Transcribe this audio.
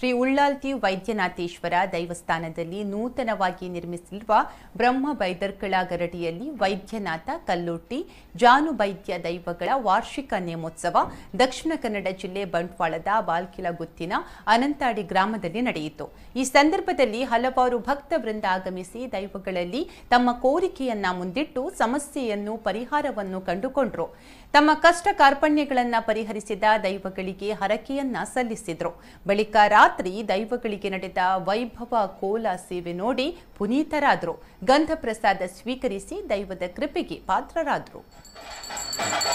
ಶ್ರೀ ಉಳ್ಳಾಲ್ತಿ ವೈದ್ಯನಾಥೇಶ್ವರ ದೈವಸ್ಥಾನದಲ್ಲಿ ನೂತನವಾಗಿ ನಿರ್ಮಿಸಿರುವ ಬ್ರಹ್ಮ ಬೈದರ್ಕಳ ಗರಡಿಯಲ್ಲಿ ವೈದ್ಯನಾಥ ಕಲ್ಲುಟ್ಟಿ ಜಾನು ವೈದ್ಯ ದೈವಗಳ ವಾರ್ಷಿಕ ನೇಮೋತ್ಸವ ದಕ್ಷಿಣ ಕನ್ನಡ ಜಿಲ್ಲೆ ಬಂಟ್ವಾಳದ ಬಾಲ್ಕಿಲಗುತ್ತಿನ ಅನಂತಾಡಿ ಗ್ರಾಮದಲ್ಲಿ ನಡೆಯಿತು ಈ ಸಂದರ್ಭದಲ್ಲಿ ಹಲವಾರು ಭಕ್ತ ವೃಂದ ಆಗಮಿಸಿ ದೈವಗಳಲ್ಲಿ ತಮ್ಮ ಕೋರಿಕೆಯನ್ನ ಮುಂದಿಟ್ಟು ಸಮಸ್ಯೆಯನ್ನು ಪರಿಹಾರವನ್ನು ಕಂಡುಕೊಂಡ್ರು ತಮ್ಮ ಕಷ್ಟ ಕಾರ್ಪಣ್ಯಗಳನ್ನ ಪರಿಹರಿಸಿದ ದೈವಗಳಿಗೆ ಹರಕೆಯನ್ನ ಸಲ್ಲಿಸಿದ್ರು ಬಳಿಕ ರಾತ್ರಿ ದೈವಗಳಿಗೆ ನಡೆದ ವೈಭವ ಕೋಲ ಸೇವೆ ನೋಡಿ ಪುನೀತರಾದ್ರು ಗಂಧ ಪ್ರಸಾದ ಸ್ವೀಕರಿಸಿ ದೈವದ ಕೃಪೆಗೆ ಪಾತ್ರರಾದ್ರು